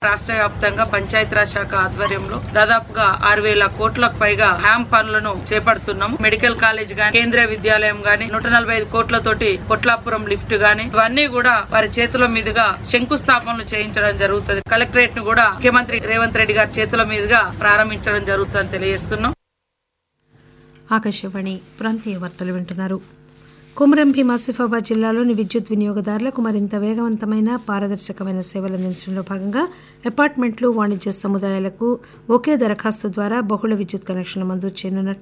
రాష్ట్ర వ్యాప్తంగా పంచాయతీరాజ్ శాఖ ఆధ్వర్యంలో దాదాపుగా ఆరు వేల కోట్లకు పైగా హ్యామ్ పనులను చేపడుతున్నాం మెడికల్ కాలేజ్ గాని కేంద్రీయ విద్యాలయం గాని నూట నలభై ఐదు కోట్లతోటి కొట్లాపురం లిఫ్ట్ గాని ఇవన్నీ కూడా వారి చేతుల మీదుగా శంకుస్థాపనలు చేయించడం జరుగుతుంది కలెక్టరేట్ ను కూడా ముఖ్యమంత్రి రేవంత్ రెడ్డి గారి చేతుల మీదుగా ప్రారంభించడం జరుగుతుందని తెలియజేస్తున్నాం ఆకాశవాణి ప్రాంతీయ వార్తలు వింటున్నారు కుమరం భీం ఆసిఫాబాద్ జిల్లాలోని విద్యుత్ వినియోగదారులకు మరింత వేగవంతమైన పారదర్శకమైన సేవలు అందించడంలో భాగంగా అపార్ట్మెంట్లు వాణిజ్య సముదాయాలకు ఒకే దరఖాస్తు ద్వారా బహుళ విద్యుత్ కనెక్షన్లు మంజూరు చేయనున్నట్లు